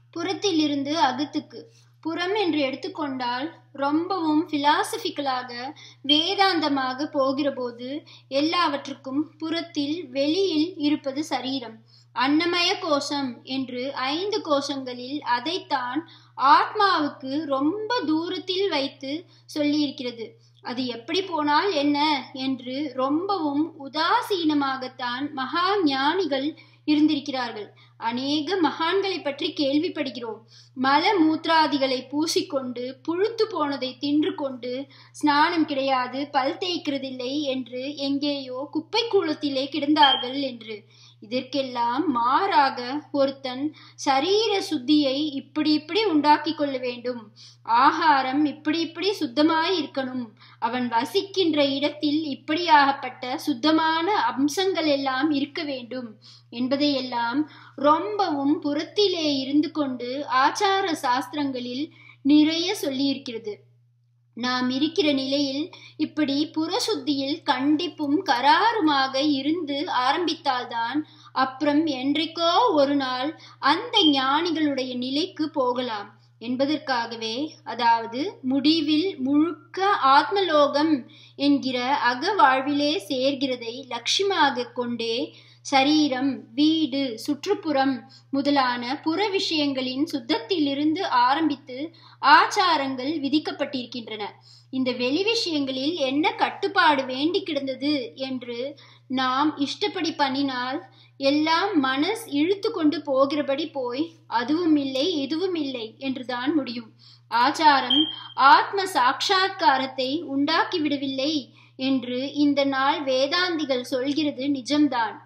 புறத்திலிருந்து அகத்துக்கு புறம் என்று எடுத்துக்கொண்டால் ரொம்பவும் பிலாசபிக்கலாக வேதாந்தமாக போகிறபோது எல்லாவற்றுக்கும் புறத்தில் வெளியில் இருப்பது சரீரம் அன்னமய கோஷம் என்று ஐந்து கோஷங்களில் அதைத்தான் ஆத்மாவுக்கு ரொம்ப தூரத்தில் வைத்து சொல்லியிருக்கிறது அது எப்படி போனால் என்ன என்று ரொம்பவும் உதாசீனமாகத்தான் மகா ஞானிகள் இருந்திருக்கிறார்கள் அநேக மகான்களை பற்றி கேள்விப்படுகிறோம் மல மூத்ராதிகளை பூசிக்கொண்டு புழுத்து போனதை தின்று கொண்டு ஸ்நானம் கிடையாது பல் தேய்க்கிறதில்லை என்று எங்கேயோ குப்பை கூலத்திலே கிடந்தார்கள் என்று இதற்கெல்லாம் மாறாக ஒருத்தன் சரீர சுத்தியை இப்படி இப்படி உண்டாக்கி கொள்ள வேண்டும் ஆகாரம் இப்படி இப்படி சுத்தமாய் இருக்கணும் அவன் வசிக்கின்ற இடத்தில் இப்படியாகப்பட்ட சுத்தமான அம்சங்கள் எல்லாம் இருக்க வேண்டும் என்பதையெல்லாம் ரொம்பவும் புறத்திலே இருந்து கொண்டு ஆச்சார சாஸ்திரங்களில் நிறைய சொல்லியிருக்கிறது நாம் இருக்கிற நிலையில் இப்படி புறசுத்தியில் கண்டிப்பும் கராருமாக இருந்து ஆரம்பித்தால்தான் அப்புறம் என்றைக்கோ ஒரு நாள் அந்த ஞானிகளுடைய நிலைக்கு போகலாம் என்பதற்காகவே அதாவது முடிவில் முழுக்க ஆத்மலோகம் என்கிற அக வாழ்விலே சேர்கிறதை லட்சியமாக கொண்டே சரீரம் வீடு சுற்றுப்புறம் முதலான புற விஷயங்களின் சுத்தத்திலிருந்து ஆரம்பித்து ஆச்சாரங்கள் விதிக்கப்பட்டிருக்கின்றன இந்த வெளி விஷயங்களில் என்ன கட்டுப்பாடு வேண்டி கிடந்தது என்று நாம் இஷ்டப்படி பண்ணினால் எல்லாம் மனஸ் இழுத்து கொண்டு போகிறபடி போய் அதுவும் இல்லை இதுவும் இல்லை என்றுதான் முடியும் ஆச்சாரம் ஆத்ம சாட்சா்காரத்தை உண்டாக்கி விடவில்லை என்று இந்த நாள் வேதாந்திகள் சொல்கிறது நிஜம்தான்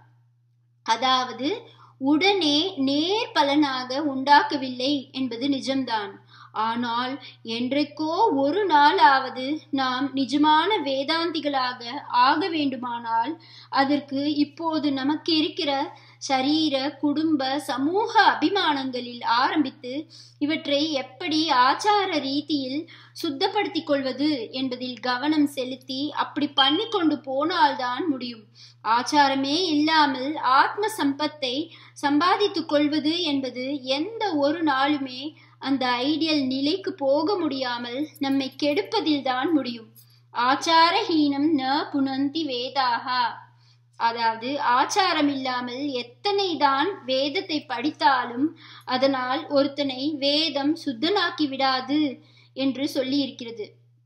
அதாவது உடனே நேர் பலனாக உண்டாக்கவில்லை என்பது நிஜம்தான் ஆனால் என்றைக்கோ ஒரு நாளாவது நாம் நிஜமான வேதாந்திகளாக ஆக வேண்டுமானால் அதற்கு இப்போது நமக்கு இருக்கிற சரீர குடும்ப சமூக அபிமானங்களில் ஆரம்பித்து இவற்றை எப்படி ஆச்சார ரீதியில் சுத்தப்படுத்திக் கொள்வது என்பதில் கவனம் செலுத்தி அப்படி பண்ணி கொண்டு போனால்தான் முடியும் ஆச்சாரமே இல்லாமல் ஆத்ம சம்பத்தை சம்பாதித்துக் கொள்வது என்பது எந்த ஒரு நாளுமே அந்த ஐடியல் நிலைக்கு போக முடியாமல் நம்மை கெடுப்பதில் தான் முடியும் ஆச்சாரஹீனம் ந புனந்தி வேதாகா அதாவது ஆச்சாரம் இல்லாமல் எத்தனை தான் வேதத்தை படித்தாலும் அதனால் ஒருத்தனை வேதம் சுத்தனாக்கி விடாது என்று சொல்லி இருக்கிறது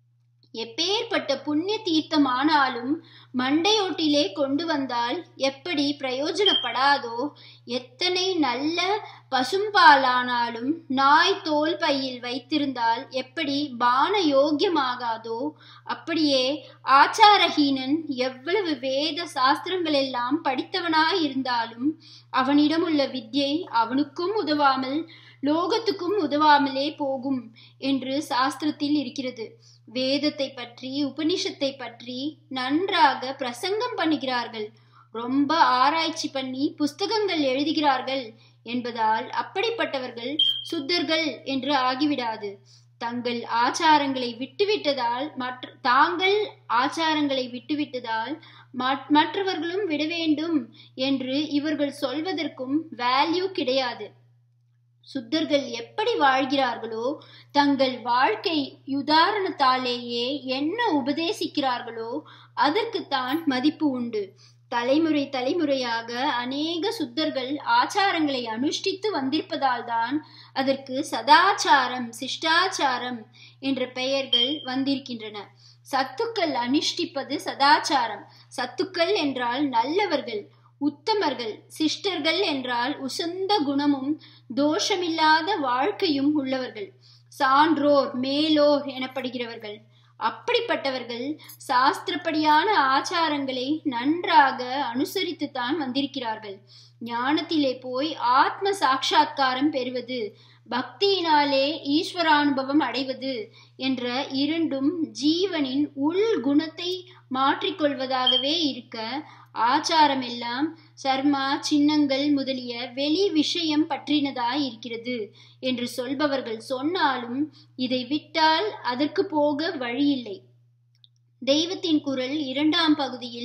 எப்பேற்பட்ட புண்ணிய தீர்த்தம் ஆனாலும் மண்டையோட்டிலே கொண்டு வந்தால் எப்படி பிரயோஜனப்படாதோ எத்தனை நல்ல பசும்பாலானாலும் நாய் தோல் பையில் வைத்திருந்தால் எப்படி பான யோக்கியமாகாதோ அப்படியே ஆச்சாரஹீனன் எவ்வளவு வேத சாஸ்திரங்கள் எல்லாம் படித்தவனாய் இருந்தாலும் அவனிடம் உள்ள வித்யை அவனுக்கும் உதவாமல் லோகத்துக்கும் உதவாமலே போகும் என்று சாஸ்திரத்தில் இருக்கிறது வேதத்தை பற்றி உபனிஷத்தை பற்றி நன்றாக பிரசங்கம் பண்ணுகிறார்கள் ரொம்ப ஆராய்ச்சி பண்ணி புஸ்தகங்கள் எழுதுகிறார்கள் என்பதால் அப்படிப்பட்டவர்கள் சுத்தர்கள் என்று ஆகிவிடாது தங்கள் ஆச்சாரங்களை விட்டுவிட்டதால் மற்ற தாங்கள் ஆச்சாரங்களை விட்டுவிட்டதால் மற்றவர்களும் விட வேண்டும் என்று இவர்கள் சொல்வதற்கும் வேல்யூ கிடையாது சுத்தர்கள் எப்படி வாழ்கிறார்களோ தங்கள் வாழ்க்கை உதாரணத்தாலேயே என்ன உபதேசிக்கிறார்களோ அதற்குத்தான் மதிப்பு உண்டு தலைமுறை தலைமுறையாக அநேக சுத்தர்கள் ஆச்சாரங்களை அனுஷ்டித்து வந்திருப்பதால் தான் அதற்கு சதாச்சாரம் சிஷ்டாச்சாரம் என்ற பெயர்கள் வந்திருக்கின்றன சத்துக்கள் அனுஷ்டிப்பது சதாச்சாரம் சத்துக்கள் என்றால் நல்லவர்கள் உத்தமர்கள் சிஷ்டர்கள் என்றால் உசந்த குணமும் தோஷமில்லாத வாழ்க்கையும் உள்ளவர்கள் சான்றோர் மேலோர் எனப்படுகிறவர்கள் அப்படிப்பட்டவர்கள் சாஸ்திரப்படியான ஆச்சாரங்களை நன்றாக அனுசரித்துத்தான் வந்திருக்கிறார்கள் ஞானத்திலே போய் ஆத்ம சாட்சா்காரம் பெறுவது பக்தியினாலே ஈஸ்வரானுபவம் அடைவது என்ற இரண்டும் ஜீவனின் உள் குணத்தை மாற்றிக்கொள்வதாகவே இருக்க ஆச்சாரம் எல்லாம் சர்மா சின்னங்கள் முதலிய வெளி விஷயம் பற்றினதாய் இருக்கிறது என்று சொல்பவர்கள் சொன்னாலும் இதை விட்டால் அதற்கு போக வழியில்லை தெய்வத்தின் குரல் இரண்டாம் பகுதியில்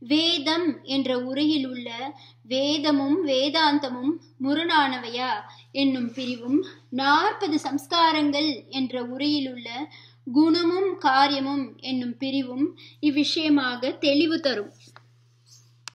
வேதம் என்ற உரையில் உள்ள வேதமும் வேதாந்தமும் முரணானவையா என்னும் பிரிவும் நாற்பது சம்ஸ்காரங்கள் என்ற உரையில் உள்ள குணமும் காரியமும் என்னும் பிரிவும் இவ்விஷயமாக தெளிவு தரும்